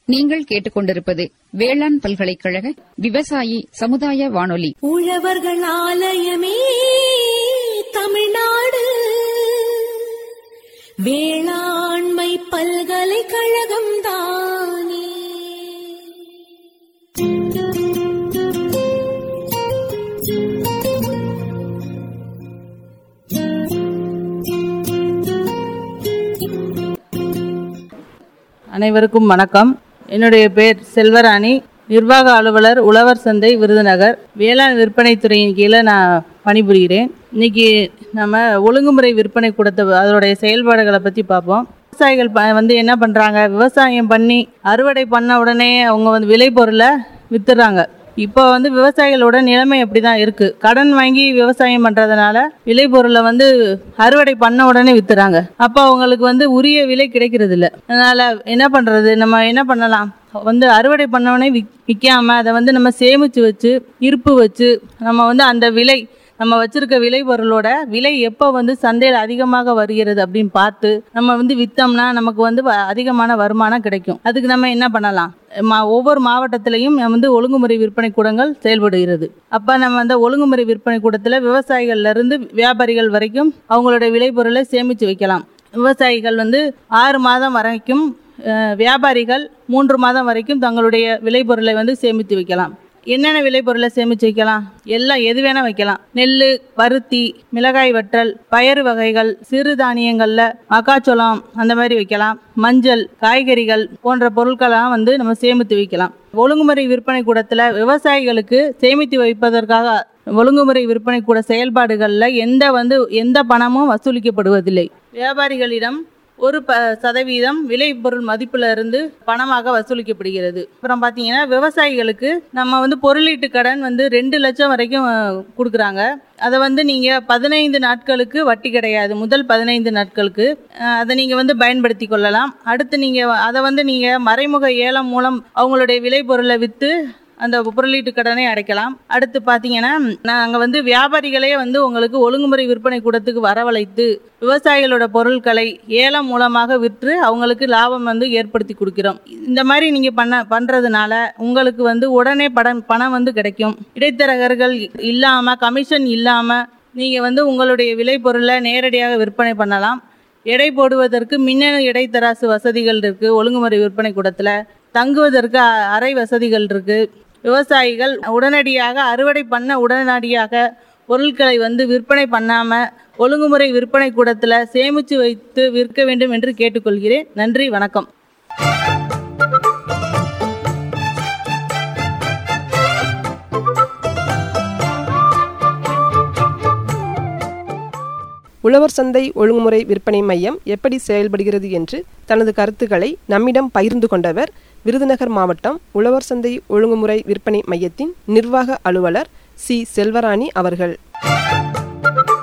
நீங்கள் கேட்டுக்கொண்டிருப்பது வேளாண் பல்கலைக்கழக விவசாயி சமுதாய வானொலி உழவர்கள் ஆலயமே தமிழ்நாடு வேளாண்மை பல்கலைக்கழகம் தானே அனைவருக்கும் வணக்கம் என்னுடைய பேர் செல்வராணி நிர்வாக அலுவலர் உழவர் சந்தை விருதுநகர் வேளாண் விற்பனை துறையின் கீழே நான் பணிபுரிகிறேன் இன்னைக்கு நம்ம ஒழுங்குமுறை விற்பனை கூடத்தை அதோடைய செயல்பாடுகளை பற்றி பார்ப்போம் விவசாயிகள் ப- வந்து என்ன பண்ணுறாங்க விவசாயம் பண்ணி அறுவடை பண்ண உடனே அவங்க வந்து விளைபொருளை வித்துடுறாங்க இப்போ வந்து விவசாயிகளோட நிலைமை அப்படி தான் இருக்குது கடன் வாங்கி விவசாயம் பண்ணுறதுனால விளைபொருளை வந்து அறுவடை பண்ண உடனே வித்துறாங்க அப்போ அவங்களுக்கு வந்து உரிய விலை கிடைக்கிறது இல்ல அதனால் என்ன பண்ணுறது நம்ம என்ன பண்ணலாம் வந்து அறுவடை பண்ணவொடனே விக் விற்காம அதை வந்து நம்ம சேமித்து வச்சு இருப்பு வச்சு நம்ம வந்து அந்த விலை நம்ம வச்சிருக்க விளைபொருளோட விலை எப்போ வந்து சந்தையில் அதிகமாக வருகிறது அப்படின்னு பார்த்து நம்ம வந்து விற்றோம்னா நமக்கு வந்து வ- அதிகமான வருமானம் கிடைக்கும் அதுக்கு நம்ம என்ன பண்ணலாம் மா ஒவ்வொரு மாவட்டத்திலையும் வந்து ஒழுங்குமுறை விற்பனை கூடங்கள் செயல்படுகிறது அப்போ நம்ம அந்த ஒழுங்குமுறை விற்பனை கூடத்தில் விவசாயிகள்ல இருந்து வியாபாரிகள் வரைக்கும் அவங்களோட விளைபொருளை சேமித்து வைக்கலாம் விவசாயிகள் வந்து ஆறு மாதம் வரைக்கும் அஹ், வியாபாரிகள் மூன்று மாதம் வரைக்கும் தங்களுடைய விளைபொருளை வந்து சேமித்து வைக்கலாம் என்னென்ன விளைபொருளை சேமித்து வைக்கலாம் எல்லாம் எது வேணால் வைக்கலாம் நெல் பருத்தி மிளகாய் வற்றல் பயறு வகைகள் சிறுதானியங்களில் மக்காச்சோளம் அந்த மாதிரி வைக்கலாம் மஞ்சள் காய்கறிகள் போன்ற பொருட்களெல்லாம் வந்து நம்ம சேமித்து வைக்கலாம் ஒழுங்குமுறை விற்பனை கூடத்தில் விவசாயிகளுக்கு சேமித்து வைப்பதற்காக ஒழுங்குமுறை விற்பனை கூட செயல்பாடுகளில் எந்த வந்து எந்த பணமும் வசூலிக்கப்படுவதில்லை வியாபாரிகளிடம் ஒரு ப சதவீதம் விளைபொருள் மதிப்புல இருந்து பணமாக வசூலிக்கப்படுகிறது அப்புறம் பார்த்தீங்கன்னா விவசாயிகளுக்கு நம்ம வந்து பொருளீட்டு கடன் வந்து ரெண்டு லட்சம் வரைக்கும் அஹ், கொடுக்குறாங்க அதை வந்து நீங்கள் பதினைந்து நாட்களுக்கு வட்டி கிடையாது முதல் பதினைந்து நாட்களுக்கு அஹ், அதை நீங்கள் வந்து பயன்படுத்தி கொள்ளலாம் அடுத்து நீங்கள் அதை வந்து நீங்கள் மறைமுக ஏலம் மூலம் அவங்களுடைய விளைபொருளை விற்று அந்த பொருளீட்டு கடனை அடைக்கலாம் அடுத்து பார்த்தீங்கன்னா நாங்கள் வந்து வியாபாரிகளே வந்து உங்களுக்கு ஒழுங்குமுறை விற்பனை கூடத்துக்கு வரவழைத்து விவசாயிகளோட பொருட்களை ஏலம் மூலமாக விற்று அவங்களுக்கு லாபம் வந்து ஏற்படுத்தி கொடுக்கிறோம் இந்த மாதிரி நீங்கள் பண்ண பண்ணுறதுனால உங்களுக்கு வந்து உடனே படம் பணம் வந்து கிடைக்கும் இடைத்தரகர்கள் இல்லாமல் கமிஷன் இல்லாமல் நீங்கள் வந்து உங்களுடைய விளைபொருளை நேரடியாக விற்பனை பண்ணலாம் எடை போடுவதற்கு மின்னணு இடைத்தராசு வசதிகள் இருக்குது ஒழுங்குமுறை விற்பனை கூடத்தில் தங்குவதற்கு அ- அறை வசதிகள் இருக்குது விவசாயிகள் உடனடியாக அறுவடை பண்ண உடனடியாக பொருட்களை வந்து விற்பனை பண்ணாமல் ஒழுங்குமுறை விற்பனை கூடத்தில் சேமித்து வைத்து விற்க வேண்டும் என்று கேட்டுக்கொள்கிறேன் நன்றி வணக்கம் உழவர் சந்தை ஒழுங்குமுறை விற்பனை மையம் எப்படி செயல்படுகிறது என்று தனது கருத்துக்களை நம்மிடம் பகிர்ந்து கொண்டவர் விருதுநகர் மாவட்டம் உழவர் சந்தை ஒழுங்குமுறை விற்பனை மையத்தின் நிர்வாக அலுவலர் சி செல்வராணி அவர்கள்